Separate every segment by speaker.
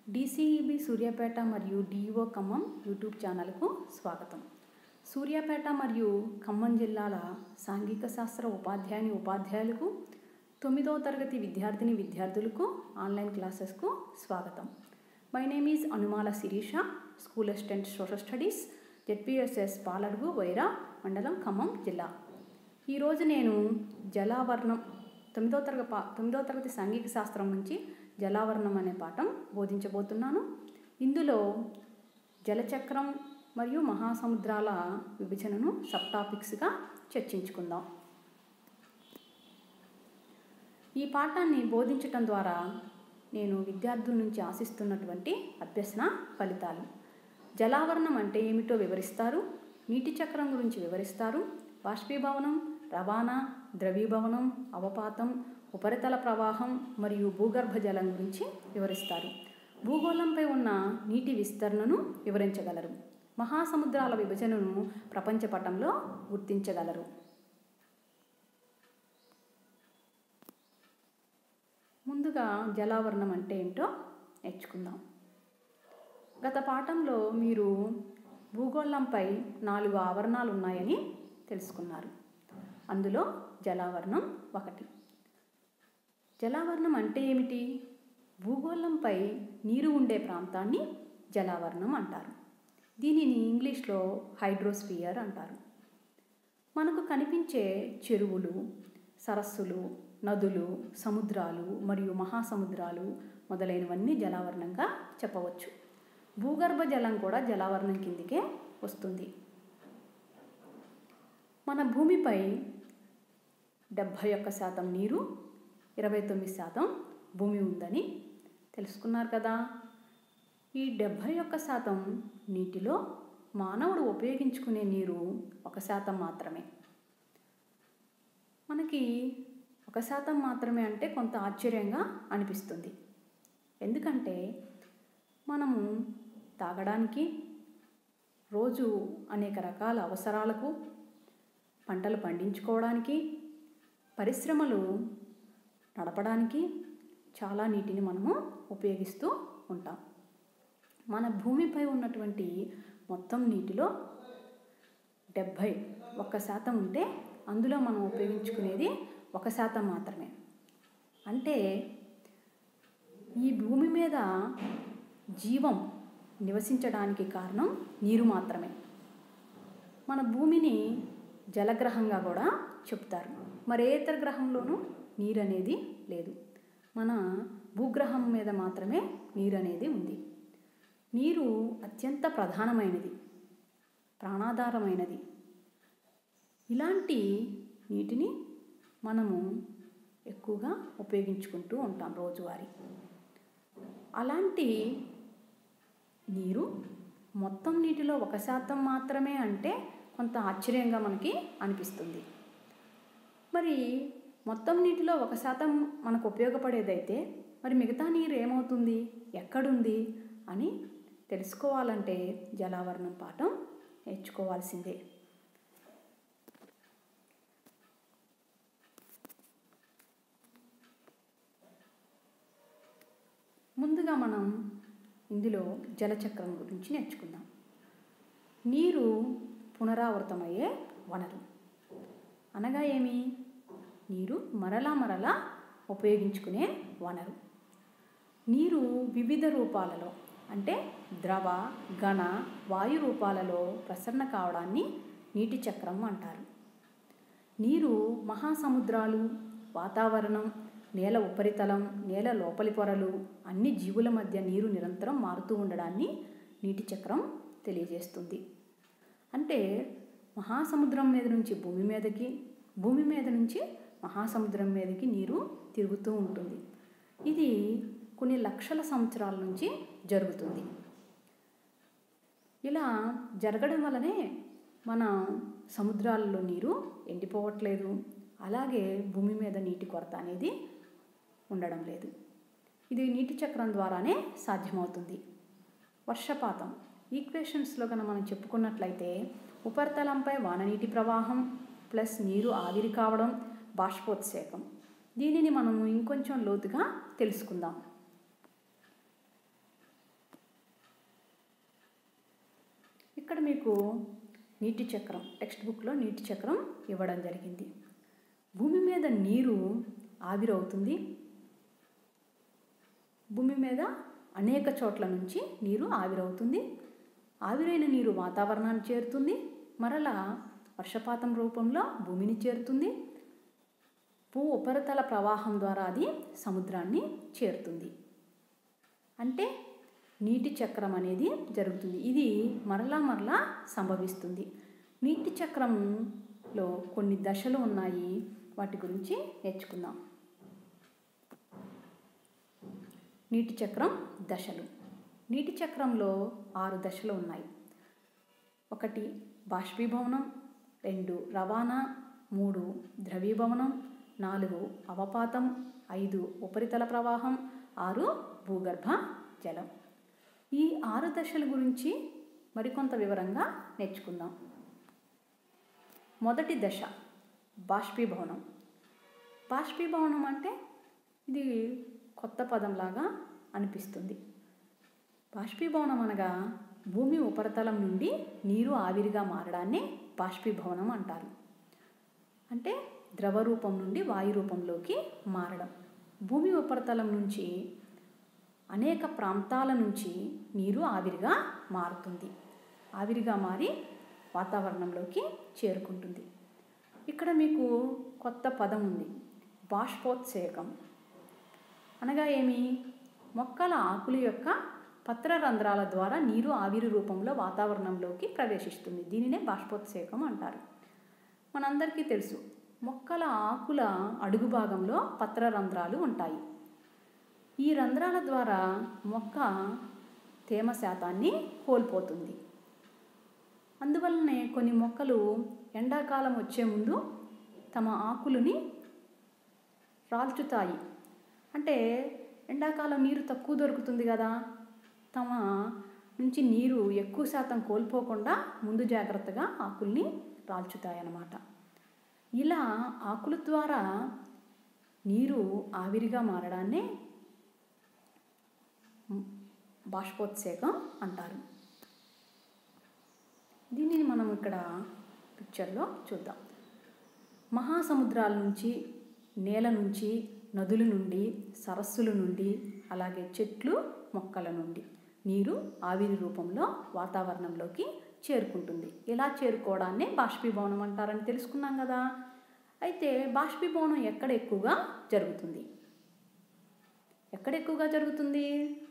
Speaker 1: DCEB Suryapet మరియు DEO Khammam YouTube ఛానల్కు స్వాగతం సూర్యాపేట మరియు ఖమ్మం జిల్లాల సాంఘిక శాస్త్ర ఉపాధ్యాయుని ఉపాధ్యాయులకు తొమ్మిదవ తరగతి విద్యార్థిని విద్యార్థులకు ఆన్లైన్ క్లాసెస్కు స్వాగతం my name is Anumala Sirisha school assistant social studies ZPSS Paladugu Wyra మండలం ఖమ్మం జిల్లా ఈరోజు నేను జలావరణం తొమ్మిదో తరగతి పా తొమ్మిదో తరగతి సాంఘిక శాస్త్రం నుంచి జలావరణం అనే పాఠం బోధించబోతున్నాను ఇందులో జలచక్రం మరియు మహాసముద్రాల విభజనను సబ్ టాపిక్స్గా చర్చించుకుందాం ఈ పాఠాన్ని బోధించటం ద్వారా నేను విద్యార్థుల నుంచి ఆశిస్తున్నటువంటి అభ్యసన ఫలితాలు జలావరణం అంటే ఏమిటో వివరిస్తారు నీటి చక్రం గురించి వివరిస్తారు బాష్పీభవనం రవాణా ద్రవీభవనం అవపాతం ఉపరితల ప్రవాహం మరియు భూగర్భ జలం గురించి వివరిస్తారు భూగోళంపై ఉన్న నీటి విస్తరణను వివరించగలరు మహాసముద్రాల విభజనను ప్రపంచ పటంలో గుర్తించగలరు ముందుగా జలావరణం అంటే ఏంటో నేర్చుకుందాం గత పాఠంలో మీరు భూగోళంపై నాలుగు ఆవరణాలు ఉన్నాయని తెలుసుకున్నారు అందులో జలావరణం ఒకటి జలావరణం అంటే ఏమిటి భూగోళంపై నీరు ఉండే ప్రాంతాన్ని జలావరణం అంటారు దీనిని ఇంగ్లీష్లో హైడ్రోస్ఫియర్ అంటారు మనకు కనిపించే చెరువులు సరస్సులు నదులు సముద్రాలు మరియు మహాసముద్రాలు మొదలైనవన్నీ జలావరణంగా చెప్పవచ్చు భూగర్భ జలం కూడా జలావరణం కిందికే వస్తుంది మన భూమిపై డెబ్భై ఒక్క శాతం నీరు ఇరవై తొమ్మిది శాతం భూమి ఉందని తెలుసుకున్నారు కదా ఈ డెబ్భై ఒక్క శాతం నీటిలో మానవుడు ఉపయోగించుకునే నీరు ఒక శాతం మాత్రమే మనకి ఒక శాతం మాత్రమే అంటే కొంత ఆశ్చర్యంగా అనిపిస్తుంది ఎందుకంటే మనము తాగడానికి రోజు అనేక రకాల అవసరాలకు పంటలు పండించుకోవడానికి పరిశ్రమలు నడపడానికి చాలా నీటిని మనము ఉపయోగిస్తూ ఉంటాం మన భూమిపై ఉన్నటువంటి మొత్తం నీటిలో డెబ్భై ఒక్క శాతం ఉంటే అందులో మనం ఉపయోగించుకునేది ఒక శాతం మాత్రమే అంటే ఈ భూమి మీద జీవం నివసించడానికి కారణం నీరు మాత్రమే మన భూమిని జలగ్రహంగా కూడా చెప్తారు మరి ఏ ఇతర గ్రహంలోనూ నీరు అనేది లేదు మన భూగ్రహం మీద మాత్రమే నీరు అనేది ఉంది నీరు అత్యంత ప్రధానమైనది ప్రాణాధారమైనది ఇలాంటి నీటిని మనము ఎక్కువగా ఉపయోగించుకుంటూ ఉంటాం రోజువారీ అలాంటి నీరు మొత్తం నీటిలో ఒక శాతం మాత్రమే అంటే కొంత ఆశ్చర్యంగా మనకి అనిపిస్తుంది మరి మొత్తం నీటిలో ఒక శాతం మనకు ఉపయోగపడేదైతే మరి మిగతా నీరు ఏమవుతుంది ఎక్కడుంది అని తెలుసుకోవాలంటే జలావరణం పాఠం నేర్చుకోవాల్సిందే ముందుగా మనం ఇందులో జలచక్రం గురించి నేర్చుకుందాం నీరు పునరావృతమయ్యే వనరు అనగా ఏమి నీరు మరలా మరలా ఉపయోగించుకునే వనరు నీరు వివిధ రూపాలలో అంటే ద్రవ ఘన వాయు రూపాలలో ప్రసరణ కావడాన్ని నీటి చక్రం అంటారు నీరు మహాసముద్రాలు వాతావరణం నేల ఉపరితలం నేల లోపలి పొరలు అన్ని జీవుల మధ్య నీరు నిరంతరం మారుతూ ఉండడాన్ని నీటి చక్రం తెలియజేస్తుంది అంటే మహాసముద్రం మీద నుంచి భూమి మీదకి భూమి మీద నుంచి మహాసముద్రం మీదకి నీరు తిరుగుతూ ఉంటుంది ఇది కొన్ని లక్షల సంవత్సరాల నుంచి జరుగుతుంది ఇలా జరగడం వల్లనే మన సముద్రాలలో నీరు ఎండిపోవట్లేదు అలాగే భూమి మీద నీటి కొరత అనేది ఉండడం లేదు ఇది నీటి చక్రం ద్వారానే సాధ్యమవుతుంది వర్షపాతం ఈక్వేషన్స్లో కనుక మనం చెప్పుకున్నట్లయితే ఉపరితలంపై వాననీటి ప్రవాహం ప్లస్ నీరు ఆవిరి కావడం బాష్పోత్సేకం దీనిని మనము ఇంకొంచెం లోతుగా తెలుసుకుందాం ఇక్కడ మీకు నీటి చక్రం టెక్స్ట్ బుక్లో నీటి చక్రం ఇవ్వడం జరిగింది భూమి మీద నీరు ఆవిరవుతుంది భూమి మీద అనేక చోట్ల నుంచి నీరు ఆవిరవుతుంది ఆవిరైన నీరు వాతావరణాన్ని చేరుతుంది మరలా వర్షపాతం రూపంలో భూమిని చేరుతుంది భూ ఉపరితల ప్రవాహం ద్వారా అది సముద్రాన్ని చేరుతుంది అంటే నీటి చక్రం అనేది జరుగుతుంది ఇది మరలా మరలా సంభవిస్తుంది నీటి చక్రంలో కొన్ని దశలు ఉన్నాయి వాటి గురించి నేర్చుకుందాం నీటి చక్రం దశలు నీటి చక్రంలో ఆరు దశలు ఉన్నాయి ఒకటి బాష్పీభవనం రెండు రవాణా మూడు ద్రవీభవనం నాలుగు అవపాతం ఐదు ఉపరితల ప్రవాహం ఆరు భూగర్భ జలం ఈ ఆరు దశల గురించి మరికొంత వివరంగా నేర్చుకుందాం మొదటి దశ బాష్పీభవనం బాష్పీభవనం అంటే ఇది కొత్త పదంలాగా అనిపిస్తుంది బాష్పీభవనం అనగా భూమి ఉపరితలం నుండి నీరు ఆవిరిగా మారడాన్ని బాష్పీభవనం అంటారు అంటే ద్రవ రూపం నుండి వాయు రూపంలోకి మారడం భూమి ఉపరితలం నుంచి అనేక ప్రాంతాల నుంచి నీరు ఆవిరిగా మారుతుంది ఆవిరిగా మారి వాతావరణంలోకి చేరుకుంటుంది ఇక్కడ మీకు కొత్త పదం ఉంది బాష్పోత్సేకం అనగా ఏమి మొక్కల ఆకుల యొక్క పత్ర రంధ్రాల ద్వారా నీరు ఆవిరి రూపంలో వాతావరణంలోకి ప్రవేశిస్తుంది దీనినే బాష్పోత్సేకం అంటారు మనందరికీ తెలుసు మొక్కల ఆకుల అడుగు భాగంలో పత్ర రంధ్రాలు ఉంటాయి ఈ రంధ్రాల ద్వారా మొక్క తేమ శాతాన్ని కోల్పోతుంది అందువల్లనే కొన్ని మొక్కలు ఎండాకాలం వచ్చే ముందు తమ ఆకులని రాల్చుతాయి అంటే ఎండాకాలం నీరు తక్కువ దొరుకుతుంది కదా తమ నుంచి నీరు ఎక్కువ శాతం కోల్పోకుండా ముందు జాగ్రత్తగా ఆకుల్ని రాల్చుతాయన్నమాట ఇలా ఆకుల ద్వారా నీరు ఆవిరిగా మారడాన్నే బాష్పోత్సేకం అంటారు దీనిని మనం ఇక్కడ పిక్చర్లో చూద్దాం మహాసముద్రాల నుంచి నేల నుంచి నదుల నుండి సరస్సుల నుండి అలాగే చెట్లు మొక్కల నుండి నీరు ఆవిరి రూపంలో వాతావరణంలోకి చేరుకుంటుంది ఇలా చేరుకోవడాన్నే బాష్పీభవనం అంటారని తెలుసుకున్నాం కదా అయితే బాష్పీభవనం ఎక్కడ ఎక్కువగా జరుగుతుంది ఎక్కడ ఎక్కువగా జరుగుతుంది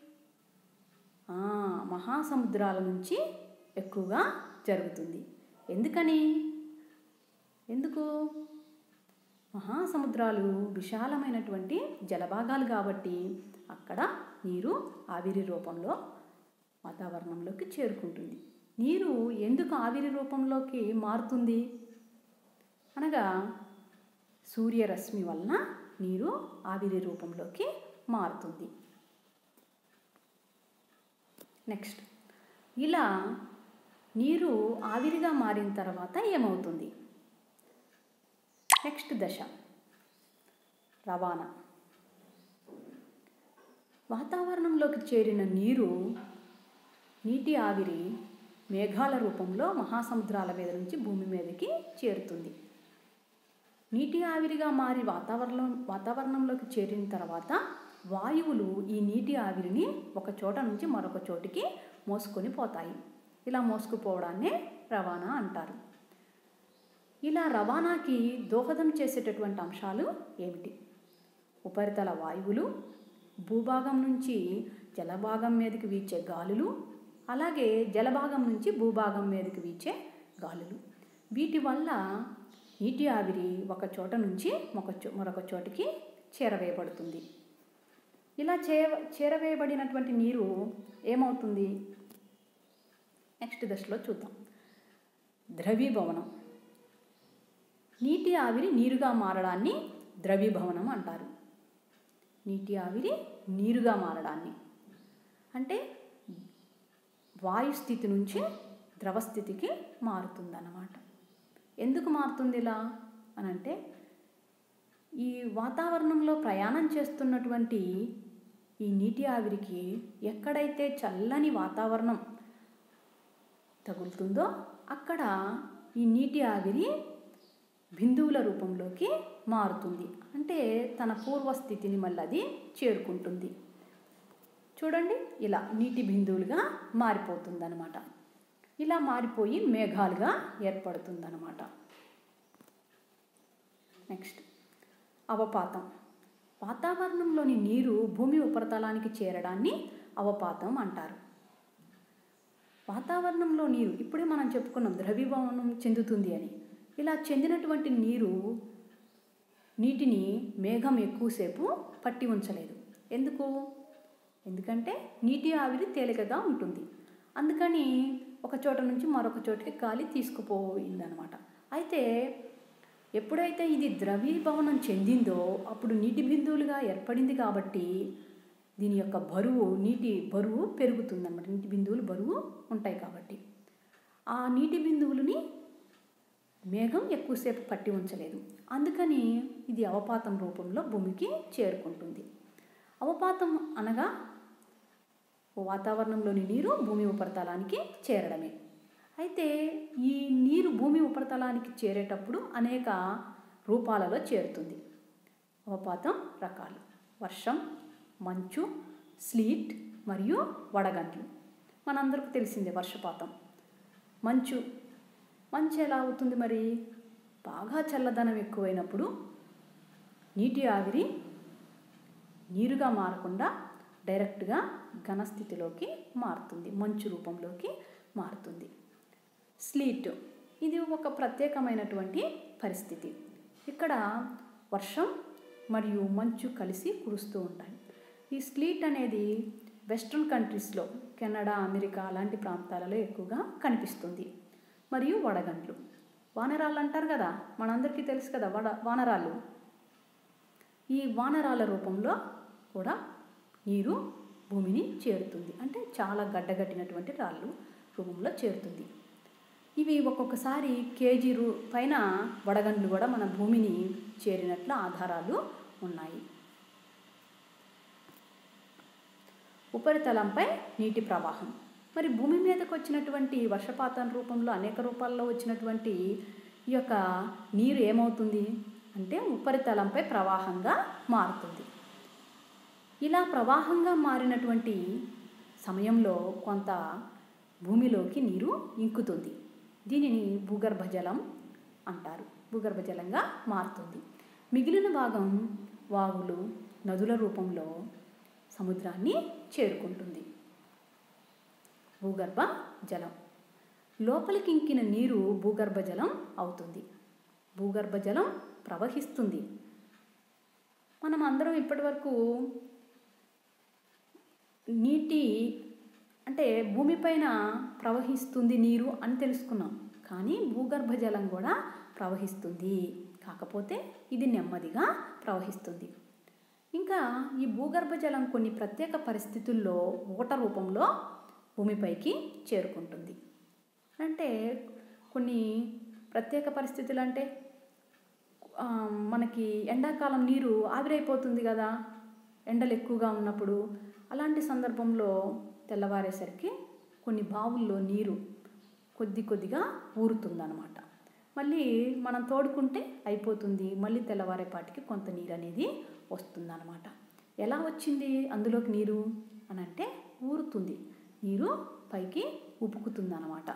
Speaker 1: మహాసముద్రాల నుంచి ఎక్కువగా జరుగుతుంది ఎందుకని ఎందుకు మహాసముద్రాలు విశాలమైనటువంటి జలభాగాలు కాబట్టి అక్కడ నీరు ఆవిరి రూపంలో వాతావరణంలోకి చేరుకుంటుంది నీరు ఎందుకు ఆవిరి రూపంలోకి మారుతుంది అనగా సూర్యరశ్మి వలన నీరు ఆవిరి రూపంలోకి మారుతుంది నెక్స్ట్ ఇలా నీరు ఆవిరిగా మారిన తర్వాత ఏమవుతుంది నెక్స్ట్ దశ రవాణా వాతావరణంలోకి చేరిన నీరు నీటి ఆవిరి మేఘాల రూపంలో మహాసముద్రాల మీద నుంచి భూమి మీదకి చేరుతుంది నీటి ఆవిరిగా మారి వాతావరణం వాతావరణంలోకి చేరిన తర్వాత వాయువులు ఈ నీటి ఆవిరిని ఒక చోట నుంచి మరొక చోటికి మోసుకొని పోతాయి ఇలా మోసుకుపోవడాన్నే రవాణా అంటారు ఇలా రవాణాకి దోహదం చేసేటటువంటి అంశాలు ఏమిటి ఉపరితల వాయువులు భూభాగం నుంచి జలభాగం మీదకి వీచే గాలులు అలాగే జలభాగం నుంచి భూభాగం మీదకి వీచే గాలులు వీటి వల్ల నీటి ఆవిరి ఒక చోట నుంచి ఒక చో మరొక చోటికి చేరవేయబడుతుంది ఇలా చే చేరవేయబడినటువంటి నీరు ఏమవుతుంది నెక్స్ట్ దశలో చూద్దాం ద్రవీభవనం నీటి ఆవిరి నీరుగా మారడాన్ని ద్రవీభవనం అంటారు నీటి ఆవిరి నీరుగా మారడాన్ని అంటే వాయుస్థితి నుంచి ద్రవస్థితికి మారుతుందన్నమాట ఎందుకు మారుతుంది ఇలా అని అంటే ఈ వాతావరణంలో ప్రయాణం చేస్తున్నటువంటి ఈ నీటి ఆవిరికి ఎక్కడైతే చల్లని వాతావరణం తగులుతుందో అక్కడ ఈ నీటి ఆవిరి బిందువుల రూపంలోకి మారుతుంది అంటే తన పూర్వస్థితిని మళ్ళీ అది చేరుకుంటుంది చూడండి ఇలా నీటి బిందువులుగా మారిపోతుందన్నమాట ఇలా మారిపోయి మేఘాలుగా ఏర్పడుతుందన్నమాట నెక్స్ట్ అవపాతం వాతావరణంలోని నీరు భూమి ఉపరితలానికి చేరడాన్ని అవపాతం అంటారు వాతావరణంలో నీరు ఇప్పుడే మనం చెప్పుకున్నాం ద్రవీభవనం చెందుతుంది అని ఇలా చెందినటువంటి నీరు నీటిని మేఘం ఎక్కువసేపు పట్టి ఉంచలేదు ఎందుకు ఎందుకంటే నీటి ఆవిరి తేలికగా ఉంటుంది అందుకని ఒక చోట నుంచి మరొక చోటికి గాలి తీసుకుపోయిందనమాట అయితే ఎప్పుడైతే ఇది ద్రవీభవనం చెందిందో అప్పుడు నీటి బిందువులుగా ఏర్పడింది కాబట్టి దీని యొక్క బరువు నీటి బరువు పెరుగుతుందన్నమాట నీటి బిందువులు బరువు ఉంటాయి కాబట్టి ఆ నీటి బిందువులని మేఘం ఎక్కువసేపు పట్టి ఉంచలేదు అందుకని ఇది అవపాతం రూపంలో భూమికి చేరుకుంటుంది అవపాతం అనగా వాతావరణంలోని నీరు భూమి ఉపరితలానికి చేరడమే అయితే ఈ నీరు భూమి ఉపరితలానికి చేరేటప్పుడు అనేక రూపాలలో చేరుతుంది అవపాతం రకాలు వర్షం మంచు స్లీట్ మరియు వడగండ్లు మనందరికీ తెలిసిందే వర్షపాతం మంచు మంచు ఎలా అవుతుంది మరి బాగా చల్లదనం ఎక్కువైనప్పుడు నీటి ఆవిరి నీరుగా మారకుండా డైరెక్ట్గా ఘనస్థితిలోకి మారుతుంది మంచు రూపంలోకి మారుతుంది స్లీట్ ఇది ఒక ప్రత్యేకమైనటువంటి పరిస్థితి ఇక్కడ వర్షం మరియు మంచు కలిసి కురుస్తూ ఉంటాయి ఈ స్లీట్ అనేది వెస్ట్రన్ కంట్రీస్లో కెనడా అమెరికా అలాంటి ప్రాంతాలలో ఎక్కువగా కనిపిస్తుంది మరియు వడగండ్లు వానరాళ్ళు అంటారు కదా మనందరికీ తెలుసు కదా వడ వానరాళ్ళు ఈ వానరాల రూపంలో కూడా నీరు భూమిని చేరుతుంది అంటే చాలా గడ్డగట్టినటువంటి రాళ్ళు రూపంలో చేరుతుంది ఇవి ఒక్కొక్కసారి కేజీ రూ పైన వడగండ్లు కూడా మన భూమిని చేరినట్లు ఆధారాలు ఉన్నాయి ఉపరితలంపై నీటి ప్రవాహం మరి భూమి మీదకి వచ్చినటువంటి వర్షపాతం రూపంలో అనేక రూపాల్లో వచ్చినటువంటి ఈ యొక్క నీరు ఏమవుతుంది అంటే ఉపరితలంపై ప్రవాహంగా మారుతుంది ఇలా ప్రవాహంగా మారినటువంటి సమయంలో కొంత భూమిలోకి నీరు ఇంకుతుంది దీనిని భూగర్భ జలం అంటారు భూగర్భ జలంగా మారుతుంది మిగిలిన భాగం వాగులు నదుల రూపంలో సముద్రాన్ని చేరుకుంటుంది భూగర్భ జలం లోపలికి ఇంకిన నీరు భూగర్భ జలం అవుతుంది భూగర్భ జలం ప్రవహిస్తుంది మనం అందరం ఇప్పటివరకు నీటి అంటే భూమిపైన ప్రవహిస్తుంది నీరు అని తెలుసుకున్నాం కానీ భూగర్భ జలం కూడా ప్రవహిస్తుంది కాకపోతే ఇది నెమ్మదిగా ప్రవహిస్తుంది ఇంకా ఈ భూగర్భ జలం కొన్ని ప్రత్యేక పరిస్థితుల్లో ఊట రూపంలో భూమిపైకి చేరుకుంటుంది అంటే కొన్ని ప్రత్యేక పరిస్థితులు అంటే ఆ, మనకి ఎండాకాలం నీరు ఆవిరైపోతుంది కదా ఎండలు ఎక్కువగా ఉన్నప్పుడు అలాంటి సందర్భంలో తెల్లవారేసరికి కొన్ని బావుల్లో నీరు కొద్ది కొద్దిగా ఊరుతుందన్నమాట మళ్ళీ మనం తోడుకుంటే అయిపోతుంది మళ్ళీ తెల్లవారేపాటికి కొంత నీరు అనేది వస్తుందన్నమాట ఎలా వచ్చింది అందులోకి నీరు అని అంటే ఊరుతుంది నీరు పైకి ఉపుకుతుందన్నమాట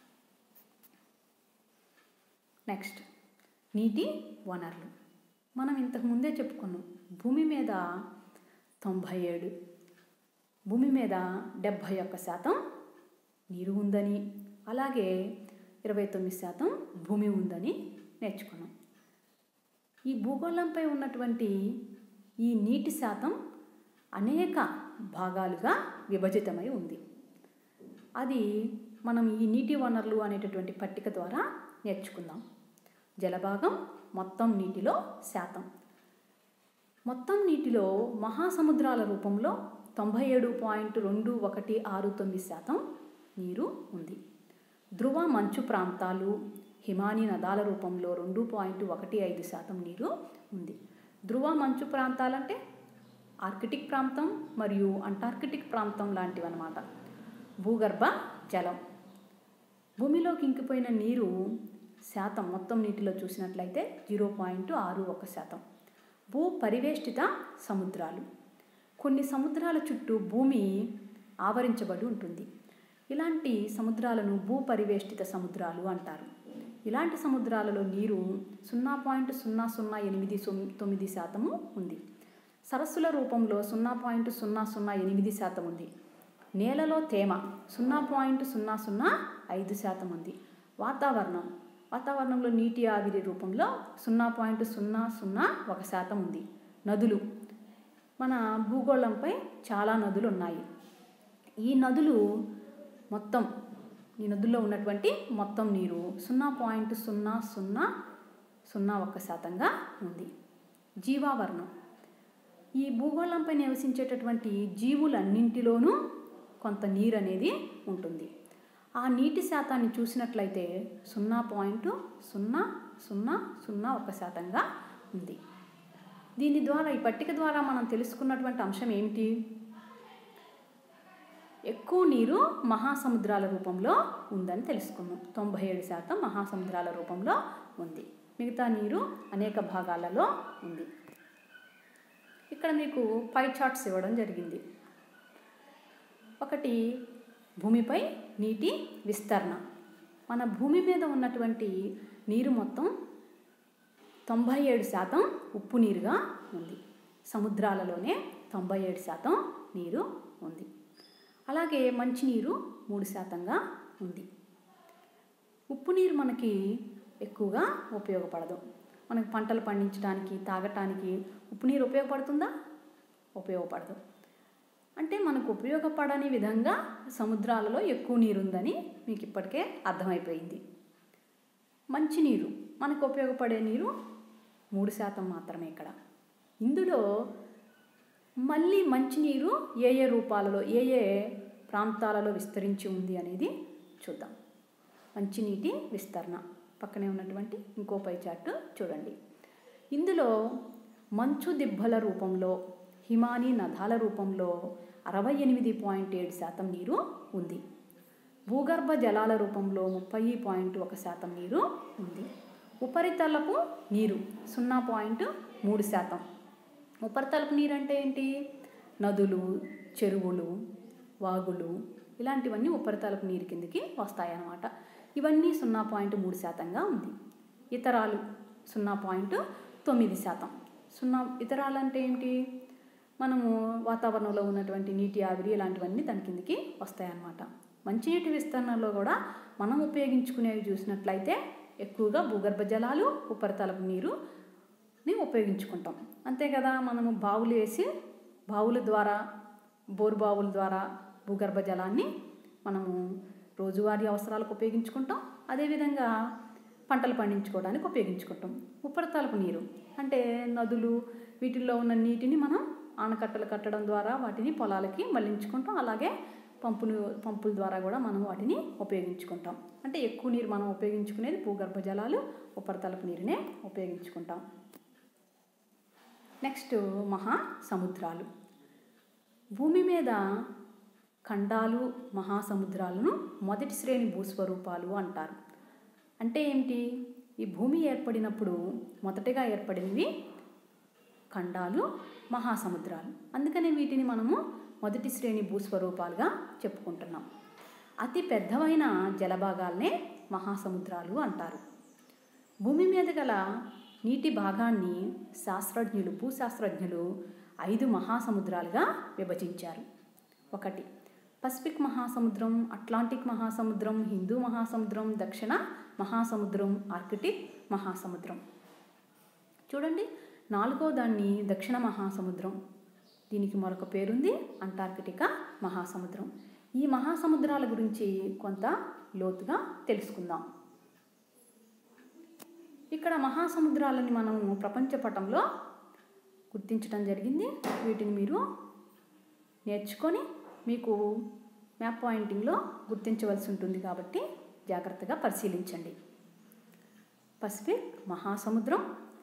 Speaker 1: నెక్స్ట్ నీటి వనరులు మనం ఇంతకు ముందే చెప్పుకున్నాం భూమి మీద తొంభై ఏడు భూమి మీద డెబ్భై ఒక్క శాతం నీరు ఉందని అలాగే ఇరవై తొమ్మిది శాతం భూమి ఉందని నేర్చుకున్నాం ఈ భూగోళంపై ఉన్నటువంటి ఈ నీటి శాతం అనేక భాగాలుగా విభజితమై ఉంది అది మనం ఈ నీటి వనరులు అనేటటువంటి పట్టిక ద్వారా నేర్చుకుందాం జలభాగం మొత్తం నీటిలో శాతం మొత్తం నీటిలో మహాసముద్రాల రూపంలో తొంభై ఏడు పాయింట్ రెండు ఒకటి ఆరు తొమ్మిది శాతం నీరు ఉంది ధ్రువ మంచు ప్రాంతాలు హిమానీ నదాల రూపంలో రెండు పాయింట్ ఒకటి ఐదు శాతం నీరు ఉంది ధ్రువ మంచు ప్రాంతాలంటే ఆర్కిటిక్ ప్రాంతం మరియు అంటార్కిటిక్ ప్రాంతం లాంటివి అన్నమాట భూగర్భ జలం భూమిలోకి ఇంకిపోయిన నీరు శాతం మొత్తం నీటిలో చూసినట్లయితే జీరో పాయింట్ ఆరు ఒక శాతం భూ పరివేష్టిత సముద్రాలు కొన్ని సముద్రాల చుట్టూ భూమి ఆవరించబడి ఉంటుంది ఇలాంటి సముద్రాలను భూ పరివేష్టిత సముద్రాలు అంటారు ఇలాంటి సముద్రాలలో నీరు సున్నా పాయింట్ సున్నా సున్నా ఎనిమిది సున్- తొమ్మిది శాతము ఉంది సరస్సుల రూపంలో సున్నా పాయింట్ సున్నా సున్నా ఎనిమిది శాతం ఉంది నేలలో తేమ సున్నా పాయింట్ సున్నా సున్నా ఐదు శాతం ఉంది వాతావరణం వాతావరణంలో నీటి ఆవిరి రూపంలో సున్నా పాయింట్ సున్నా సున్నా ఒక శాతం ఉంది నదులు మన భూగోళంపై చాలా నదులు ఉన్నాయి ఈ నదులు మొత్తం ఈ నదుల్లో ఉన్నటువంటి మొత్తం నీరు సున్నా పాయింట్ సున్నా సున్నా సున్నా ఒక్క శాతంగా ఉంది జీవావరణం ఈ భూగోళంపై నివసించేటటువంటి జీవులన్నింటిలోనూ కొంత నీరు అనేది ఉంటుంది ఆ నీటి శాతాన్ని చూసినట్లయితే సున్నా పాయింట్ సున్నా సున్నా సున్నా ఒక శాతంగా ఉంది దీని ద్వారా ఈ పట్టిక ద్వారా మనం తెలుసుకున్నటువంటి అంశం ఏమిటి ఎక్కువ నీరు మహాసముద్రాల రూపంలో ఉందని తెలుసుకున్నాం తొంభై ఏడు శాతం మహాసముద్రాల రూపంలో ఉంది మిగతా నీరు అనేక భాగాలలో ఉంది ఇక్కడ మీకు పై చార్ట్స్ ఇవ్వడం జరిగింది ఒకటి భూమిపై నీటి విస్తరణ మన భూమి మీద ఉన్నటువంటి నీరు మొత్తం తొంభై ఏడు శాతం ఉప్పు నీరుగా ఉంది సముద్రాలలోనే తొంభై ఏడు శాతం నీరు ఉంది అలాగే మంచినీరు మూడు శాతంగా ఉంది ఉప్పు నీరు మనకి ఎక్కువగా ఉపయోగపడదు మనకి పంటలు పండించడానికి తాగటానికి ఉప్పు నీరు ఉపయోగపడుతుందా ఉపయోగపడదు అంటే మనకు ఉపయోగపడని విధంగా సముద్రాలలో ఎక్కువ నీరు ఉందని మీకు ఇప్పటికే అర్థమైపోయింది మంచినీరు మనకు ఉపయోగపడే నీరు మూడు శాతం మాత్రమే ఇక్కడ ఇందులో మళ్ళీ మంచినీరు ఏ ఏ రూపాలలో ఏ ఏ ప్రాంతాలలో విస్తరించి ఉంది అనేది చూద్దాం మంచినీటి విస్తరణ పక్కనే ఉన్నటువంటి ఇంకో పై చార్ట్ చూడండి ఇందులో మంచు దిబ్బల రూపంలో హిమానీ నదాల రూపంలో అరవై ఎనిమిది పాయింట్ ఏడు శాతం నీరు ఉంది భూగర్భ జలాల రూపంలో ముప్పై పాయింట్ ఒక శాతం నీరు ఉంది ఉపరితలపు నీరు సున్నా పాయింట్ మూడు శాతం ఉపరితలపు నీరు అంటే ఏంటి నదులు చెరువులు వాగులు ఇలాంటివన్నీ ఉపరితలపు నీరు కిందకి వస్తాయన్నమాట ఇవన్నీ సున్నా పాయింట్ మూడు శాతంగా ఉంది ఇతరాలు సున్నా పాయింట్ తొమ్మిది శాతం సున్నా ఇతరాలు అంటే ఏంటి మనము వాతావరణంలో ఉన్నటువంటి నీటి ఆవిరి ఇలాంటివన్నీ దాని కిందకి వస్తాయన్నమాట మంచినీటి విస్తరణలో కూడా మనం ఉపయోగించుకునేవి చూసినట్లయితే ఎక్కువగా భూగర్భ జలాలు ఉపరితలపు నీరుని ఉపయోగించుకుంటాం అంతే కదా మనము బావులు వేసి బావుల ద్వారా బోరు బావుల ద్వారా భూగర్భ జలాన్ని మనము రోజువారీ అవసరాలకు ఉపయోగించుకుంటాం అదేవిధంగా పంటలు పండించుకోవడానికి ఉపయోగించుకుంటాం ఉపరితలపు నీరు అంటే నదులు వీటిల్లో ఉన్న నీటిని మనం ఆనకట్టలు కట్టడం ద్వారా వాటిని పొలాలకి మళ్లించుకుంటాం అలాగే పంపులు పంపుల ద్వారా కూడా మనం వాటిని ఉపయోగించుకుంటాం అంటే ఎక్కువ నీరు మనం ఉపయోగించుకునేది భూగర్భ జలాలు ఉపరితలపు నీరునే ఉపయోగించుకుంటాం నెక్స్ట్ మహాసముద్రాలు భూమి మీద ఖండాలు మహాసముద్రాలను మొదటి శ్రేణి భూస్వరూపాలు అంటారు అంటే ఏమిటి ఈ భూమి ఏర్పడినప్పుడు మొదటగా ఏర్పడినవి ఖండాలు మహాసముద్రాలు అందుకనే వీటిని మనము మొదటి శ్రేణి భూస్వరూపాలుగా చెప్పుకుంటున్నాం అతి పెద్దవైన జలభాగాల్నే మహాసముద్రాలు అంటారు భూమి మీద గల నీటి భాగాన్ని శాస్త్రజ్ఞులు భూశాస్త్రజ్ఞులు ఐదు మహాసముద్రాలుగా విభజించారు ఒకటి పసిఫిక్ మహాసముద్రం అట్లాంటిక్ మహాసముద్రం హిందూ మహాసముద్రం దక్షిణ మహాసముద్రం ఆర్కిటిక్ మహాసముద్రం చూడండి నాలుగో దాన్ని దక్షిణ మహాసముద్రం దీనికి మరొక పేరుంది అంటార్కిటికా మహాసముద్రం ఈ మహాసముద్రాల గురించి కొంత లోతుగా తెలుసుకుందాం ఇక్కడ మహాసముద్రాలని మనము ప్రపంచ పటంలో గుర్తించడం జరిగింది వీటిని మీరు నేర్చుకొని మీకు మ్యాప్ పాయింటింగ్లో గుర్తించవలసి ఉంటుంది కాబట్టి జాగ్రత్తగా పరిశీలించండి పసిఫిక్ మహాసముద్రం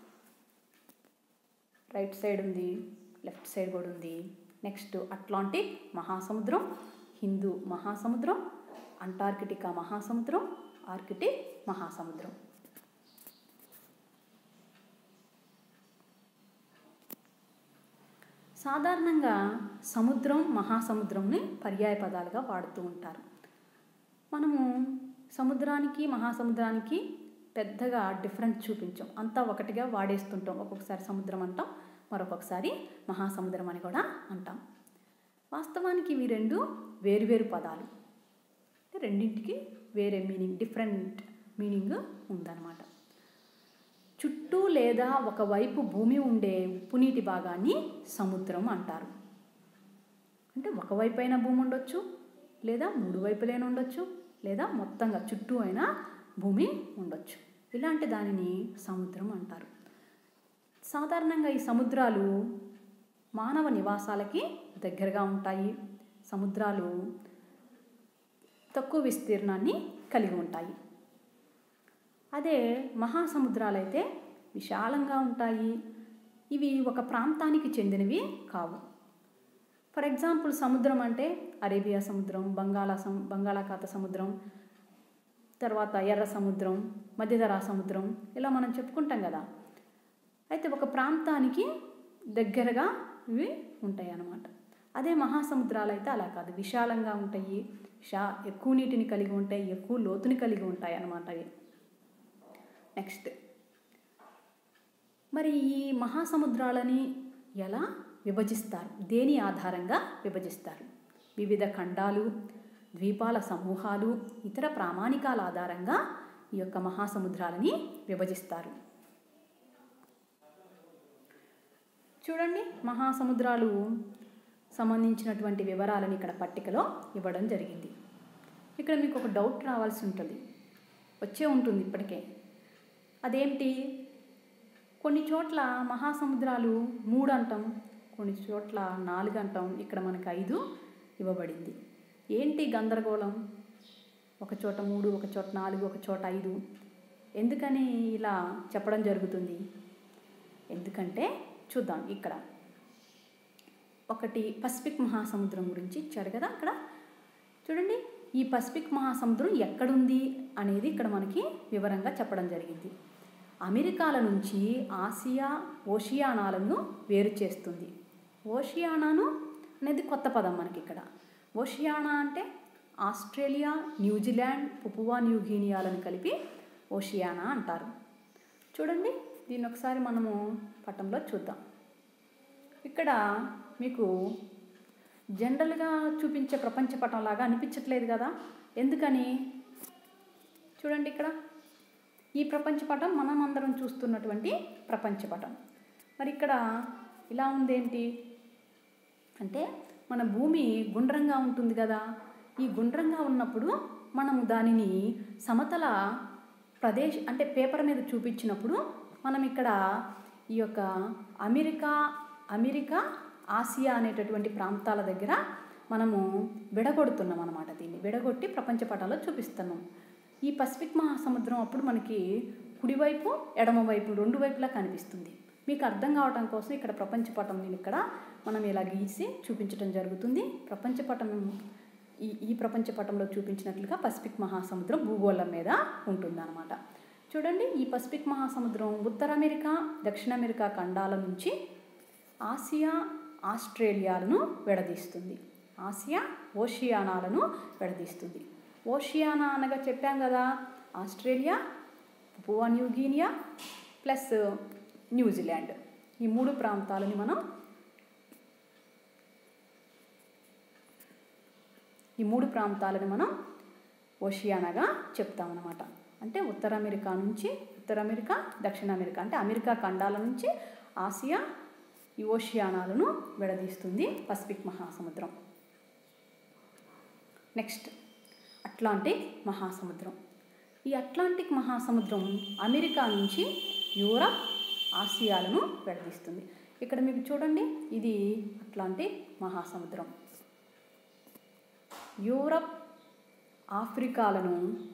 Speaker 1: రైట్ సైడ్ ఉంది లెఫ్ట్ సైడ్ కూడా ఉంది నెక్స్ట్ అట్లాంటిక్ మహాసముద్రం హిందూ మహాసముద్రం అంటార్కిటికా మహాసముద్రం ఆర్కిటిక్ మహాసముద్రం సాధారణంగా సముద్రం మహాసముద్రంని పర్యాయ పదాలుగా వాడుతూ ఉంటారు మనము సముద్రానికి మహాసముద్రానికి పెద్దగా డిఫరెన్స్ చూపించాం అంతా ఒకటిగా వాడేస్తుంటాం ఒక్కొక్కసారి సముద్రం అంటాం మరొకసారి మహాసముద్రం అని కూడా అంటాం వాస్తవానికి ఇవి రెండు వేరువేరు పదాలు అంటే రెండింటికి వేరే మీనింగ్ డిఫరెంట్ మీనింగ్ ఉందన్నమాట చుట్టూ లేదా ఒకవైపు భూమి ఉండే ఉప్పునీటి భాగాన్ని సముద్రం అంటారు అంటే ఒకవైపు అయినా భూమి ఉండొచ్చు లేదా మూడు వైపులైనా ఉండొచ్చు లేదా మొత్తంగా చుట్టూ అయినా భూమి ఉండొచ్చు ఇలాంటి దానిని సముద్రం అంటారు సాధారణంగా ఈ సముద్రాలు మానవ నివాసాలకి దగ్గరగా ఉంటాయి సముద్రాలు తక్కువ విస్తీర్ణాన్ని కలిగి ఉంటాయి అదే మహాసముద్రాలైతే విశాలంగా ఉంటాయి ఇవి ఒక ప్రాంతానికి చెందినవి కావు ఫర్ ఎగ్జాంపుల్ సముద్రం అంటే అరేబియా సముద్రం బంగాళా సం బంగాళాఖాత సముద్రం తర్వాత ఎర్ర సముద్రం మధ్యధరా సముద్రం ఇలా మనం చెప్పుకుంటాం కదా అయితే ఒక ప్రాంతానికి దగ్గరగా ఇవి ఉంటాయి అన్నమాట అదే మహాసముద్రాలు అయితే అలా కాదు విశాలంగా ఉంటాయి షా ఎక్కువ నీటిని కలిగి ఉంటాయి ఎక్కువ లోతుని కలిగి ఉంటాయి అన్నమాట అవి నెక్స్ట్ మరి ఈ మహాసముద్రాలని ఎలా విభజిస్తారు దేని ఆధారంగా విభజిస్తారు వివిధ ఖండాలు ద్వీపాల సమూహాలు ఇతర ప్రామాణికాల ఆధారంగా ఈ యొక్క మహాసముద్రాలని విభజిస్తారు చూడండి మహాసముద్రాలు సంబంధించినటువంటి వివరాలను ఇక్కడ పట్టికలో ఇవ్వడం జరిగింది ఇక్కడ మీకు ఒక డౌట్ రావాల్సి ఉంటుంది వచ్చే ఉంటుంది ఇప్పటికే అదేంటి కొన్ని చోట్ల మహాసముద్రాలు మూడు అంటాం కొన్ని చోట్ల నాలుగు అంటాం ఇక్కడ మనకు ఐదు ఇవ్వబడింది ఏంటి గందరగోళం ఒక చోట మూడు ఒక చోట నాలుగు ఒక చోట ఐదు ఎందుకని ఇలా చెప్పడం జరుగుతుంది ఎందుకంటే చూద్దాం ఇక్కడ ఒకటి పసిఫిక్ మహాసముద్రం గురించి ఇచ్చారు కదా అక్కడ చూడండి ఈ పసిఫిక్ మహాసముద్రం ఎక్కడుంది అనేది ఇక్కడ మనకి వివరంగా చెప్పడం జరిగింది అమెరికాల నుంచి ఆసియా ఓషియానాలను వేరు చేస్తుంది ఓషియానాను అనేది కొత్త పదం మనకి ఇక్కడ ఓషియానా అంటే ఆస్ట్రేలియా న్యూజిలాండ్ పుపువా న్యూగినియాలను కలిపి ఓషియానా అంటారు చూడండి దీన్ని ఒకసారి మనము పటంలో చూద్దాం ఇక్కడ మీకు జనరల్గా చూపించే ప్రపంచ పటం లాగా అనిపించట్లేదు కదా ఎందుకని చూడండి ఇక్కడ ఈ ప్రపంచ పటం మనం అందరం చూస్తున్నటువంటి ప్రపంచ పటం మరి ఇక్కడ ఇలా ఉందేంటి అంటే మన భూమి గుండ్రంగా ఉంటుంది కదా ఈ గుండ్రంగా ఉన్నప్పుడు మనము దానిని సమతల ప్రదేశ్ అంటే పేపర్ మీద చూపించినప్పుడు మనం ఇక్కడ ఈ యొక్క అమెరికా అమెరికా ఆసియా అనేటటువంటి ప్రాంతాల దగ్గర మనము విడగొడుతున్నాం అనమాట దీన్ని విడగొట్టి ప్రపంచ పటాల్లో చూపిస్తున్నాం ఈ పసిఫిక్ మహాసముద్రం అప్పుడు మనకి కుడివైపు ఎడమవైపు రెండు వైపులా కనిపిస్తుంది మీకు అర్థం కావటం కోసం ఇక్కడ ప్రపంచ పటం నేను ఇక్కడ మనం ఇలా గీసి చూపించడం జరుగుతుంది ప్రపంచ పటం ఈ ఈ ప్రపంచ పటంలో చూపించినట్లుగా పసిఫిక్ మహాసముద్రం భూగోళం మీద ఉంటుందన్నమాట చూడండి ఈ పసిఫిక్ మహాసముద్రం ఉత్తర అమెరికా దక్షిణ అమెరికా ఖండాల నుంచి ఆసియా ఆస్ట్రేలియాలను విడదీస్తుంది ఆసియా ఓషియానాలను విడదీస్తుంది ఓషియానా అనగా చెప్పాం కదా Australia Papua New Guinea plus New Zealand ఈ మూడు ప్రాంతాలని మనం ఈ మూడు ప్రాంతాలను మనం ఓషియానాగా చెప్తామన్నమాట అంటే ఉత్తర అమెరికా నుంచి ఉత్తర అమెరికా దక్షిణ అమెరికా అంటే అమెరికా ఖండాల నుంచి ఆసియా ఈ ఓషియానాలను విడదీస్తుంది పసిఫిక్ మహాసముద్రం నెక్స్ట్ అట్లాంటిక్ మహాసముద్రం ఈ అట్లాంటిక్ మహాసముద్రం అమెరికా నుంచి యూరప్ ఆసియాలను విడదీస్తుంది ఇక్కడ మీకు చూడండి ఇది అట్లాంటిక్ మహాసముద్రం యూరప్ ఆఫ్రికాలను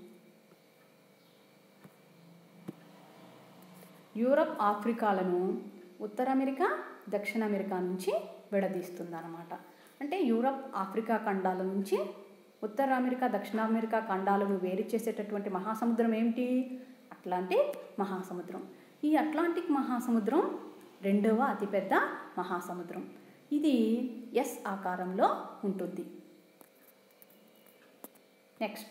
Speaker 1: యూరప్ ఆఫ్రికాలను ఉత్తర అమెరికా దక్షిణ అమెరికా నుంచి విడదీస్తుంది అనమాట అంటే యూరప్ ఆఫ్రికా ఖండాల నుంచి ఉత్తర అమెరికా దక్షిణ అమెరికా ఖండాలను వేరు చేసేటటువంటి మహాసముద్రం ఏమిటి అట్లాంటిక్ మహాసముద్రం ఈ అట్లాంటిక్ మహాసముద్రం రెండవ అతిపెద్ద మహాసముద్రం ఇది ఎస్ ఆకారంలో ఉంటుంది నెక్స్ట్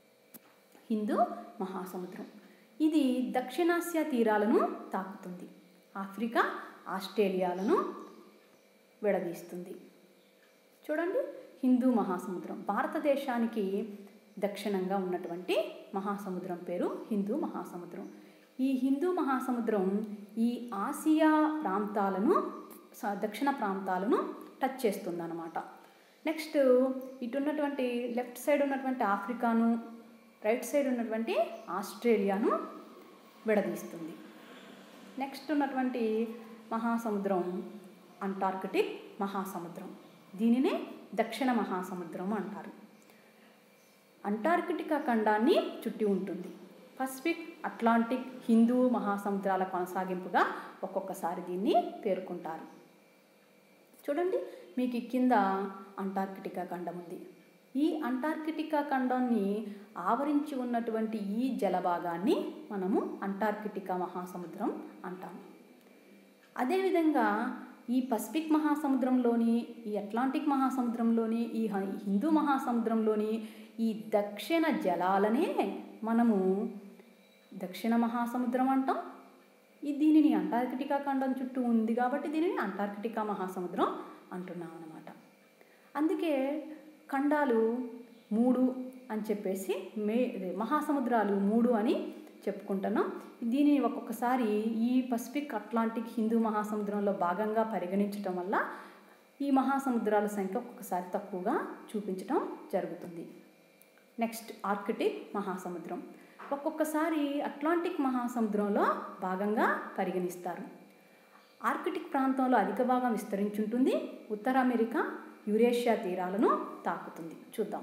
Speaker 1: హిందూ మహాసముద్రం ఇది దక్షిణాసియా తీరాలను తాకుతుంది ఆఫ్రికా ఆస్ట్రేలియాలను విడదీస్తుంది చూడండి హిందూ మహాసముద్రం భారతదేశానికి దక్షిణంగా ఉన్నటువంటి మహాసముద్రం పేరు హిందూ మహాసముద్రం ఈ హిందూ మహాసముద్రం ఈ ఆసియా ప్రాంతాలను స- దక్షిణ ప్రాంతాలను టచ్ చేస్తుందన్నమాట నెక్స్ట్ ఇటు ఉన్నటువంటి లెఫ్ట్ సైడ్ ఉన్నటువంటి ఆఫ్రికాను రైట్ సైడ్ ఉన్నటువంటి ఆస్ట్రేలియాను విడదీస్తుంది నెక్స్ట్ ఉన్నటువంటి మహాసముద్రం అంటార్కిటిక్ మహాసముద్రం దీనినే దక్షిణ మహాసముద్రం అంటారు అంటార్కిటికా ఖండాన్ని చుట్టి ఉంటుంది పసిఫిక్ అట్లాంటిక్ హిందూ మహాసముద్రాల కొనసాగింపుగా ఒక్కొక్కసారి దీన్ని పేర్కొంటారు చూడండి మీకు ఈ కింద అంటార్కిటికా ఖండం ఉంది ఈ అంటార్కిటికా ఖండాన్ని ఆవరించి ఉన్నటువంటి ఈ జలభాగాన్ని మనము అంటార్కిటికా మహాసముద్రం అంటాము అదేవిధంగా ఈ పసిఫిక్ మహాసముద్రంలోని ఈ అట్లాంటిక్ మహాసముద్రంలోని ఈ హ- హిందూ మహాసముద్రంలోని ఈ దక్షిణ జలాలనే మనము దక్షిణ మహాసముద్రం అంటాం ఈ దీనిని అంటార్కిటికా ఖండం చుట్టూ ఉంది కాబట్టి దీనిని అంటార్కిటికా మహాసముద్రం అంటున్నాం అన్నమాట అందుకే ఖండాలు మూడు అని చెప్పేసి మే అదే మహాసముద్రాలు మూడు అని చెప్పుకుంటున్నాం దీనిని ఒక్కొక్కసారి ఈ పసిఫిక్ అట్లాంటిక్ హిందూ మహాసముద్రంలో భాగంగా పరిగణించటం వల్ల ఈ మహాసముద్రాల సంఖ్య ఒక్కొక్కసారి తక్కువగా చూపించడం జరుగుతుంది నెక్స్ట్ ఆర్కిటిక్ మహాసముద్రం ఒక్కొక్కసారి అట్లాంటిక్ మహాసముద్రంలో భాగంగా పరిగణిస్తారు ఆర్కిటిక్ ప్రాంతంలో అధిక భాగం విస్తరించుంటుంది ఉత్తర అమెరికా యురేషియా తీరాలను తాకుతుంది చూద్దాం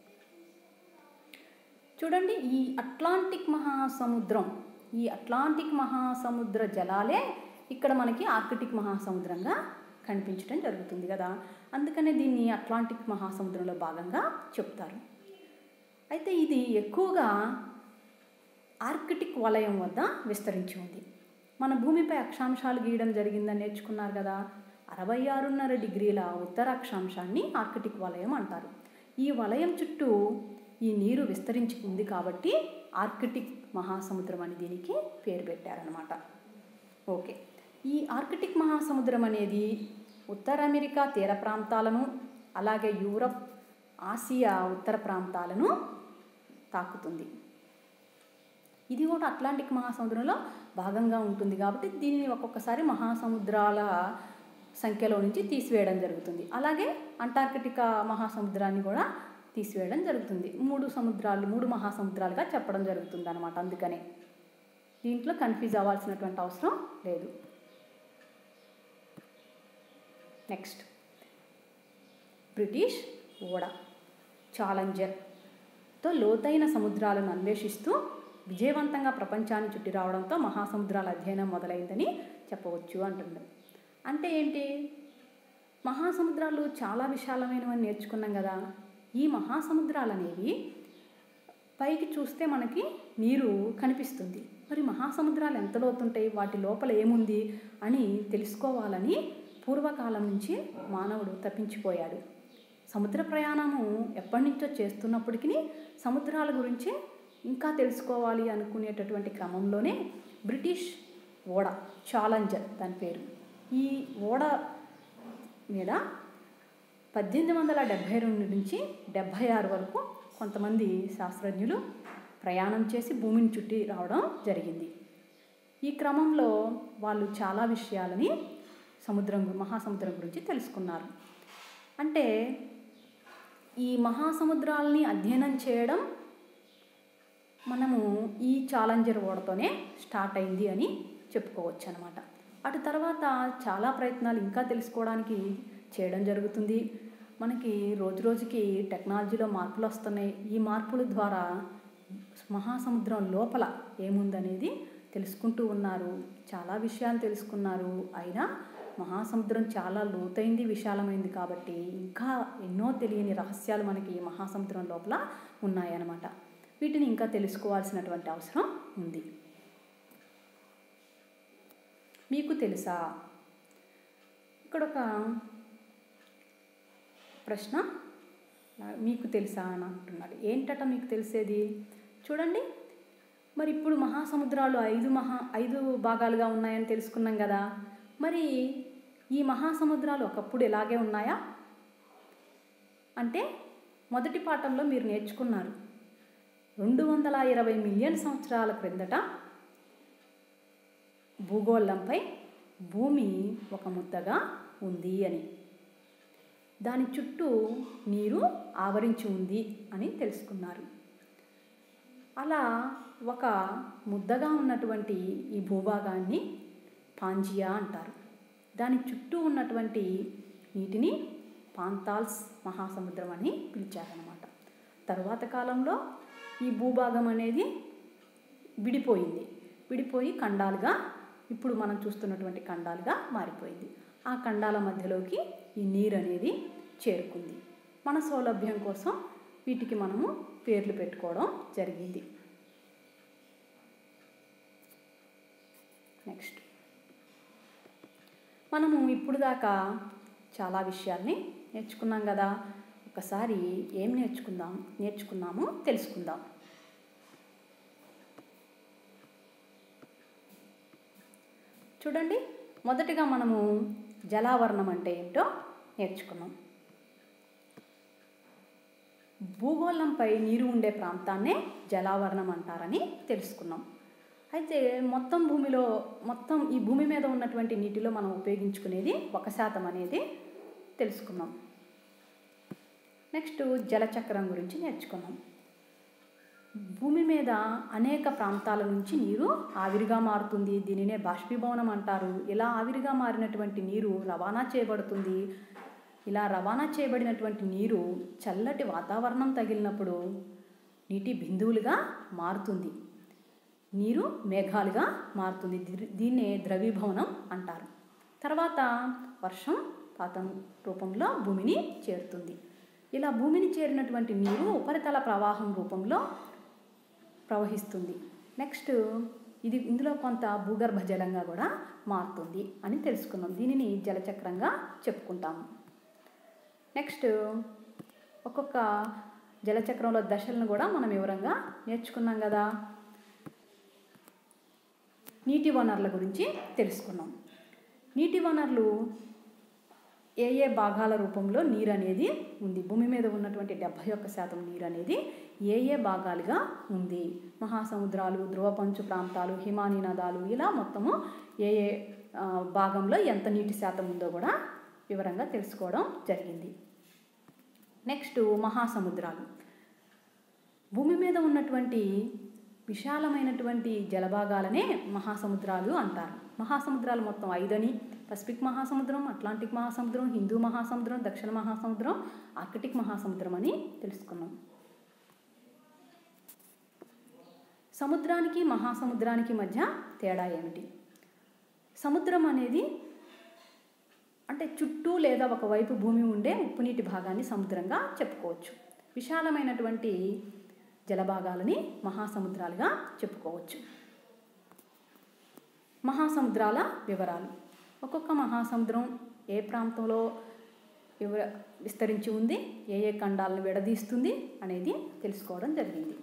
Speaker 1: చూడండి ఈ అట్లాంటిక్ మహాసముద్రం ఈ అట్లాంటిక్ మహాసముద్ర జలాలే ఇక్కడ మనకి ఆర్కిటిక్ మహాసముద్రంగా కనిపించడం జరుగుతుంది కదా అందుకనే దీన్ని అట్లాంటిక్ మహాసముద్రంలో భాగంగా చెప్తారు అయితే ఇది ఎక్కువగా ఆర్కిటిక్ వలయం వద్ద విస్తరించి ఉంది మన భూమిపై అక్షాంశాలు గీయడం జరిగిందని నేర్చుకున్నారు కదా అరవై ఆరున్నర డిగ్రీల ఉత్తర అక్షాంశాన్ని ఆర్కిటిక్ వలయం అంటారు ఈ వలయం చుట్టూ ఈ నీరు విస్తరించి ఉంది కాబట్టి ఆర్కిటిక్ మహాసముద్రం అని దీనికి పేరు పెట్టారనమాట ఓకే ఈ ఆర్కిటిక్ మహాసముద్రం అనేది ఉత్తర అమెరికా తీర ప్రాంతాలను అలాగే యూరప్ ఆసియా ఉత్తర ప్రాంతాలను తాకుతుంది ఇది కూడా అట్లాంటిక్ మహాసముద్రంలో భాగంగా ఉంటుంది కాబట్టి దీనిని ఒక్కొక్కసారి మహాసముద్రాల సంఖ్యలో నుంచి తీసివేయడం జరుగుతుంది అలాగే అంటార్కిటికా మహాసముద్రాన్ని కూడా తీసివేయడం జరుగుతుంది మూడు సముద్రాలు మూడు మహాసముద్రాలుగా చెప్పడం జరుగుతుంది అనమాట అందుకనే దీంట్లో కన్ఫ్యూజ్ అవ్వాల్సినటువంటి అవసరం లేదు నెక్స్ట్ బ్రిటిష్ ఓడ ఛాలెంజర్తో లోతైన సముద్రాలను అన్వేషిస్తూ విజయవంతంగా ప్రపంచాన్ని చుట్టి రావడంతో మహాసముద్రాల అధ్యయనం మొదలైందని చెప్పవచ్చు అంటున్నారు అంటే ఏంటి మహాసముద్రాలు చాలా విశాలమైనవని నేర్చుకున్నాం కదా ఈ మహాసముద్రాలు అనేవి పైకి చూస్తే మనకి నీరు కనిపిస్తుంది మరి మహాసముద్రాలు ఎంత లోతుంటాయి వాటి లోపల ఏముంది అని తెలుసుకోవాలని పూర్వకాలం నుంచి మానవుడు తప్పించిపోయాడు సముద్ర ప్రయాణము ఎప్పటి నుంచో చేస్తున్నప్పటికీ సముద్రాల గురించి ఇంకా తెలుసుకోవాలి అనుకునేటటువంటి క్రమంలోనే బ్రిటిష్ ఓడ ఛాలెంజర్ దాని పేరు ఈ ఓడ మీద పద్దెనిమిది వందల డెబ్భై రెండు నుంచి డెబ్భై ఆరు వరకు కొంతమంది శాస్త్రజ్ఞులు ప్రయాణం చేసి భూమిని చుట్టి రావడం జరిగింది ఈ క్రమంలో వాళ్ళు చాలా విషయాలని సముద్రం గు- మహాసముద్రం గురించి తెలుసుకున్నారు అంటే ఈ మహాసముద్రాలని అధ్యయనం చేయడం మనము ఈ ఛాలెంజర్ ఓడతోనే స్టార్ట్ అయింది అని చెప్పుకోవచ్చు అనమాట అటు తర్వాత చాలా ప్రయత్నాలు ఇంకా తెలుసుకోవడానికి చేయడం జరుగుతుంది మనకి రోజు రోజుకి టెక్నాలజీలో మార్పులు వస్తున్నాయి ఈ మార్పుల ద్వారా మహాసముద్రం లోపల ఏముందనేది తెలుసుకుంటూ ఉన్నారు చాలా విషయాలు తెలుసుకున్నారు అయినా మహాసముద్రం చాలా లోతైంది విశాలమైంది కాబట్టి ఇంకా ఎన్నో తెలియని రహస్యాలు మనకి ఈ మహాసముద్రం లోపల ఉన్నాయన్నమాట వీటిని ఇంకా తెలుసుకోవాల్సినటువంటి అవసరం ఉంది మీకు తెలుసా ఇక్కడ ఒక ప్రశ్న మీకు తెలుసా అని అంటున్నాడు ఏంటట మీకు తెలిసేది చూడండి మరి ఇప్పుడు మహాసముద్రాలు ఐదు మహా ఐదు భాగాలుగా ఉన్నాయని తెలుసుకున్నాం కదా మరి ఈ మహాసముద్రాలు ఒకప్పుడు ఇలాగే ఉన్నాయా అంటే మొదటి పాఠంలో మీరు నేర్చుకున్నారు రెండు వందల ఇరవై మిలియన్ సంవత్సరాల క్రిందట భూగోళంపై భూమి ఒక ముద్దగా ఉంది అని దాని చుట్టూ నీరు ఆవరించి ఉంది అని తెలుసుకున్నారు అలా ఒక ముద్దగా ఉన్నటువంటి ఈ భూభాగాన్ని పాంజియా అంటారు దాని చుట్టూ ఉన్నటువంటి నీటిని పాంతాల్స్ మహాసముద్రం అని పిలిచారనమాట తరువాత కాలంలో ఈ భూభాగం అనేది విడిపోయింది విడిపోయి ఖండాలుగా ఇప్పుడు మనం చూస్తున్నటువంటి ఖండాలుగా మారిపోయింది ఆ ఖండాల మధ్యలోకి ఈ నీరు అనేది చేరుకుంది మన సౌలభ్యం కోసం వీటికి మనము పేర్లు పెట్టుకోవడం జరిగింది నెక్స్ట్ మనము ఇప్పుడు దాకా చాలా విషయాల్ని నేర్చుకున్నాం కదా ఒకసారి ఏం నేర్చుకుందాం నేర్చుకున్నామో తెలుసుకుందాం చూడండి మొదటిగా మనము జలావరణం అంటే ఏంటో నేర్చుకున్నాం భూగోళంపై నీరు ఉండే ప్రాంతాన్నే జలావరణం అంటారని తెలుసుకున్నాం అయితే మొత్తం భూమిలో మొత్తం ఈ భూమి మీద ఉన్నటువంటి నీటిలో మనం ఉపయోగించుకునేది ఒక శాతం అనేది తెలుసుకున్నాం నెక్స్ట్ జలచక్రం గురించి నేర్చుకున్నాం భూమి మీద అనేక ప్రాంతాల నుంచి నీరు ఆవిరిగా మారుతుంది దీనినే బాష్పీభవనం అంటారు ఇలా ఆవిరిగా మారినటువంటి నీరు రవాణా చేయబడుతుంది ఇలా రవాణా చేయబడినటువంటి నీరు చల్లటి వాతావరణం తగిలినప్పుడు నీటి బిందువులుగా మారుతుంది నీరు మేఘాలుగా మారుతుంది దీ- దీన్నే ద్రవీభవనం అంటారు తర్వాత వర్షం పాతం రూపంలో భూమిని చేరుతుంది ఇలా భూమిని చేరినటువంటి నీరు ఉపరితల ప్రవాహం రూపంలో ప్రవహిస్తుంది నెక్స్ట్ ఇది ఇందులో కొంత భూగర్భ జలంగా కూడా మారుతుంది అని తెలుసుకున్నాం దీనిని జలచక్రంగా చెప్పుకుంటాము నెక్స్ట్ ఒక్కొక్క జలచక్రంలో దశలను కూడా మనం వివరంగా నేర్చుకున్నాం కదా నీటి వనరుల గురించి తెలుసుకున్నాం నీటి వనరులు ఏ ఏ భాగాల రూపంలో నీరు అనేది ఉంది భూమి మీద ఉన్నటువంటి డెబ్భై ఒక్క శాతం నీరు అనేది ఏ ఏ భాగాలుగా ఉంది మహాసముద్రాలు ధ్రువపంచు ప్రాంతాలు హిమానీ నదాలు ఇలా మొత్తము ఏ ఏ ఆ, భాగంలో ఎంత నీటి శాతం ఉందో కూడా వివరంగా తెలుసుకోవడం జరిగింది నెక్స్ట్ మహాసముద్రాలు భూమి మీద ఉన్నటువంటి విశాలమైనటువంటి జలభాగాలనే మహాసముద్రాలు అంటారు మహాసముద్రాలు మొత్తం ఐదని పసిఫిక్ మహాసముద్రం అట్లాంటిక్ మహాసముద్రం హిందూ మహాసముద్రం దక్షిణ మహాసముద్రం ఆర్కిటిక్ మహాసముద్రం అని తెలుసుకున్నాం సముద్రానికి మహాసముద్రానికి మధ్య తేడా ఏమిటి సముద్రం అనేది అంటే చుట్టూ లేదా ఒకవైపు భూమి ఉండే ఉప్పునీటి భాగాన్ని సముద్రంగా చెప్పుకోవచ్చు విశాలమైనటువంటి జలభాగాలని మహాసముద్రాలుగా చెప్పుకోవచ్చు మహాసముద్రాల వివరాలు ఒక్కొక్క మహాసముద్రం ఏ ప్రాంతంలో వివ విస్తరించి ఉంది ఏ ఏ ఖండాలను విడదీస్తుంది అనేది తెలుసుకోవడం జరిగింది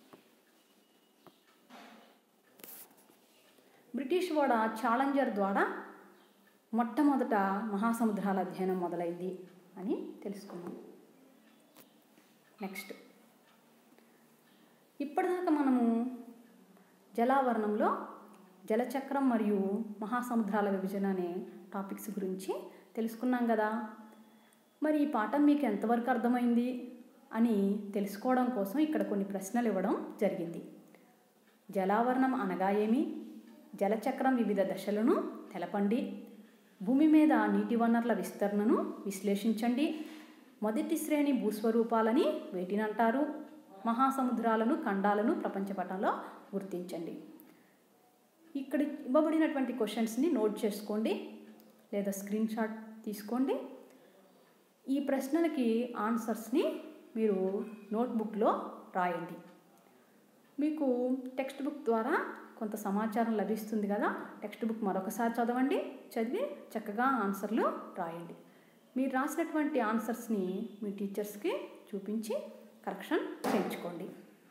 Speaker 1: బ్రిటిష్ వాడ ఛాలెంజర్ ద్వారా మొట్టమొదట మహాసముద్రాల అధ్యయనం మొదలైంది అని తెలుసుకున్నాం నెక్స్ట్ ఇప్పటిదాకా మనము జలావరణంలో జలచక్రం మరియు మహాసముద్రాల విభజన అనే టాపిక్స్ గురించి తెలుసుకున్నాం కదా మరి ఈ పాఠం మీకు ఎంతవరకు అర్థమైంది అని తెలుసుకోవడం కోసం ఇక్కడ కొన్ని ప్రశ్నలు ఇవ్వడం జరిగింది జలావరణం అనగా ఏమి జలచక్రం వివిధ దశలను తెలపండి భూమి మీద నీటి వనరుల విస్తరణను విశ్లేషించండి మొదటి శ్రేణి భూస్వరూపాలని వేటినంటారు మహాసముద్రాలను ఖండాలను ప్రపంచపటంలో గుర్తించండి ఇక్కడ ఇవ్వబడినటువంటి క్వశ్చన్స్ని నోట్ చేసుకోండి లేదా స్క్రీన్ షాట్ తీసుకోండి ఈ ప్రశ్నలకి ఆన్సర్స్ని మీరు నోట్బుక్లో రాయండి మీకు టెక్స్ట్ బుక్ ద్వారా కొంత సమాచారం లభిస్తుంది కదా టెక్స్ట్ బుక్ మరొకసారి చదవండి చదివి చక్కగా ఆన్సర్లు రాయండి మీరు రాసినటువంటి ఆన్సర్స్ని మీ టీచర్స్కి చూపించి కరెక్షన్ చేయించుకోండి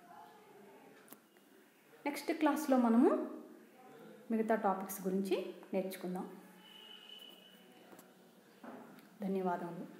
Speaker 1: నెక్స్ట్ క్లాస్లో మనము మిగతా టాపిక్స్ గురించి నేర్చుకుందాం ధన్యవాదములు